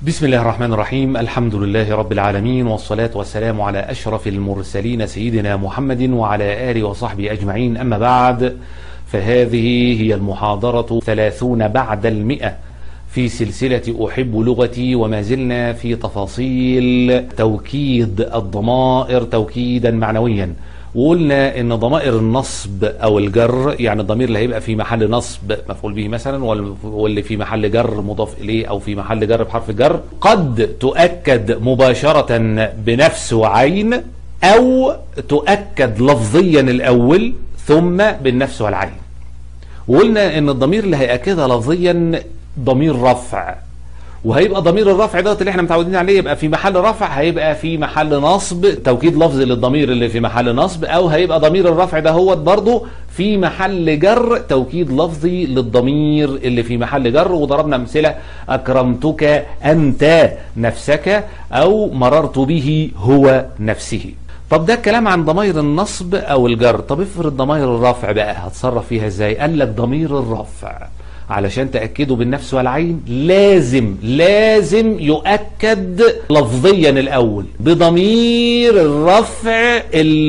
بسم الله الرحمن الرحيم الحمد لله رب العالمين والصلاة والسلام على أشرف المرسلين سيدنا محمد وعلى آله وصحبه أجمعين أما بعد فهذه هي المحاضرة ثلاثون بعد المئة في سلسلة أحب لغتي وما زلنا في تفاصيل توكيد الضمائر توكيدا معنويا وقلنا ان ضمائر النصب او الجر يعني الضمير اللي هيبقى في محل نصب مفعول به مثلا واللي في محل جر مضاف اليه او في محل جر بحرف جر قد تؤكد مباشرة بنفس وعين او تؤكد لفظيا الاول ثم بالنفس والعين وقلنا ان الضمير اللي هيأكدها لفظيا ضمير رفع وهيبقى ضمير الرفع دوت اللي احنا متعودين عليه يبقى في محل رفع هيبقى في محل نصب توكيد لفظي للضمير اللي في محل نصب او هيبقى ضمير الرفع ده هو برضه في محل جر توكيد لفظي للضمير اللي في محل جر وضربنا امثله اكرمتك انت نفسك او مررت به هو نفسه طب ده الكلام عن ضمير النصب او الجر طب افرض ضمير الرفع بقى هتصرف فيها ازاي قال لك ضمير الرفع علشان تأكده بالنفس والعين لازم لازم يؤكد لفظيا الأول بضمير الرفع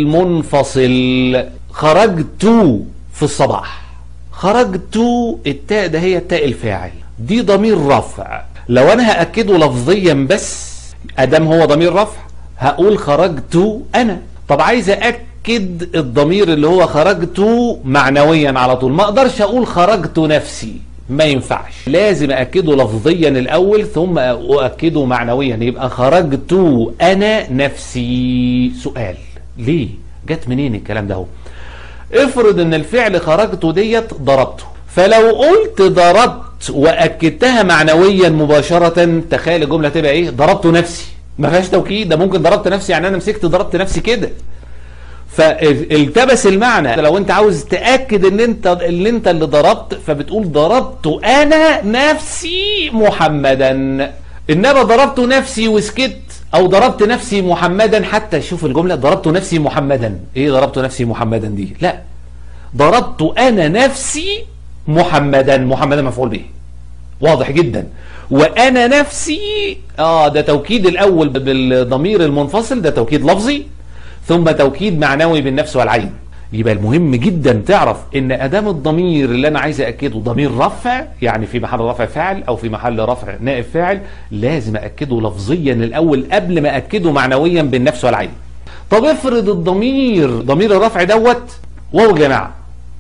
المنفصل خرجت في الصباح خرجت التاء ده هي التاء الفاعل دي ضمير رفع لو أنا هأكده لفظيا بس أدام هو ضمير رفع هقول خرجت أنا طب عايز أأكد أكد الضمير اللي هو خرجت معنويا على طول ما أقدرش أقول خرجت نفسي ما ينفعش لازم أكده لفظيا الأول ثم أؤكده معنويا يبقى خرجت أنا نفسي سؤال ليه جت منين الكلام ده هو افرض ان الفعل خرجت ديت ضربته فلو قلت ضربت وأكدتها معنويا مباشرة تخيل الجملة تبقى ايه ضربت نفسي ما فيهاش توكيد ده ممكن ضربت نفسي يعني انا مسكت ضربت نفسي كده فالتبس المعنى لو انت عاوز تأكد ان انت اللي انت اللي ضربت فبتقول ضربت انا نفسي محمدا انما ضربت نفسي وسكت او ضربت نفسي محمدا حتى شوف الجملة ضربت نفسي محمدا ايه ضربت نفسي محمدا دي لا ضربت انا نفسي محمدا محمدا مفعول به واضح جدا وانا نفسي اه ده توكيد الاول بالضمير المنفصل ده توكيد لفظي ثم توكيد معنوي بالنفس والعين يبقى المهم جدا تعرف ان ادام الضمير اللي انا عايز اكده ضمير رفع يعني في محل رفع فاعل او في محل رفع نائب فاعل لازم اكده لفظيا الاول قبل ما اكده معنويا بالنفس والعين طب افرض الضمير ضمير الرفع دوت واو جماعه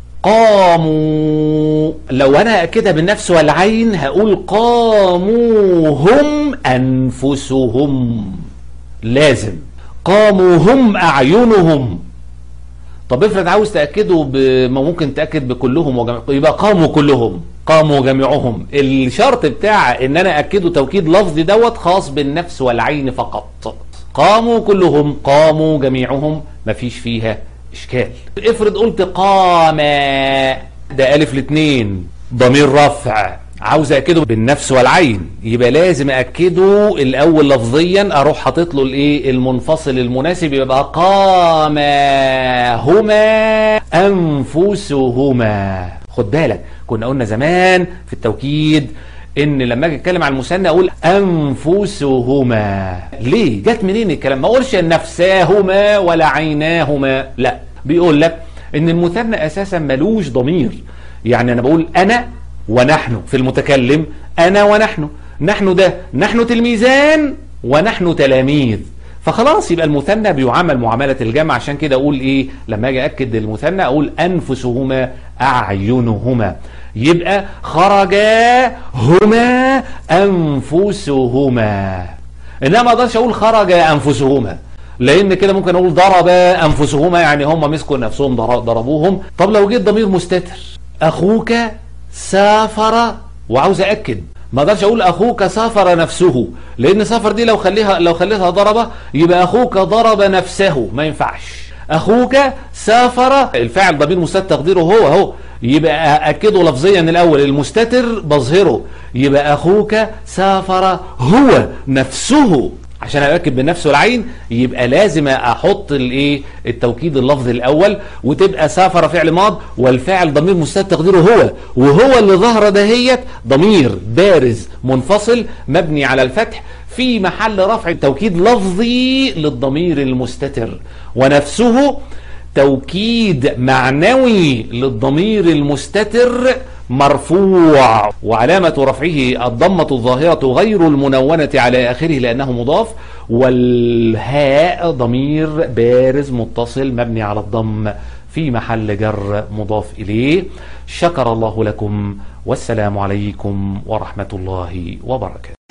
قاموا لو انا اكدها بالنفس والعين هقول قاموا هم انفسهم لازم قاموا هم أعينهم طب افرض عاوز تأكده ما ممكن تأكد بكلهم وجميع يبقى قاموا كلهم قاموا جميعهم الشرط بتاع ان انا أكده توكيد لفظي دوت خاص بالنفس والعين فقط قاموا كلهم قاموا جميعهم مفيش فيها اشكال افرض قلت قام ده الف الاثنين ضمير رفع عاوز اكده بالنفس والعين يبقى لازم اكده الاول لفظيا اروح حاطط له الايه المنفصل المناسب يبقى قام هما انفسهما خد بالك كنا قلنا زمان في التوكيد ان لما اجي اتكلم عن المثنى اقول انفسهما ليه جت منين الكلام ما اقولش نفساهما ولا عيناهما لا بيقول لك ان المثنى اساسا ملوش ضمير يعني انا بقول انا ونحن في المتكلم أنا ونحن نحن ده نحن تلميذان ونحن تلاميذ فخلاص يبقى المثنى بيعامل معاملة الجمع عشان كده أقول إيه لما أجي أكد المثنى أقول أنفسهما أعينهما يبقى خرجا هما أنفسهما إنما ما أقدرش أقول خرج أنفسهما لان كده ممكن اقول ضرب انفسهما يعني هم مسكوا نفسهم ضربوهم طب لو جيت ضمير مستتر اخوك سافر وعاوز أأكد ما اقدرش اقول اخوك سافر نفسه لان سافر دي لو خليها لو خليتها ضربه يبقى اخوك ضرب نفسه ما ينفعش اخوك سافر الفاعل ضمير مستتر تقديره هو اهو يبقى اكده لفظيا الاول المستتر بظهره يبقى اخوك سافر هو نفسه عشان اركب بالنفس والعين يبقى لازم احط الايه التوكيد اللفظي الاول وتبقى سافر فعل ماض والفاعل ضمير مستتر تقديره هو وهو اللي ظهر دهيت ضمير بارز منفصل مبني على الفتح في محل رفع توكيد لفظي للضمير المستتر ونفسه توكيد معنوي للضمير المستتر مرفوع وعلامة رفعه الضمة الظاهرة غير المنونة على آخره لأنه مضاف والهاء ضمير بارز متصل مبني على الضم في محل جر مضاف إليه شكر الله لكم والسلام عليكم ورحمة الله وبركاته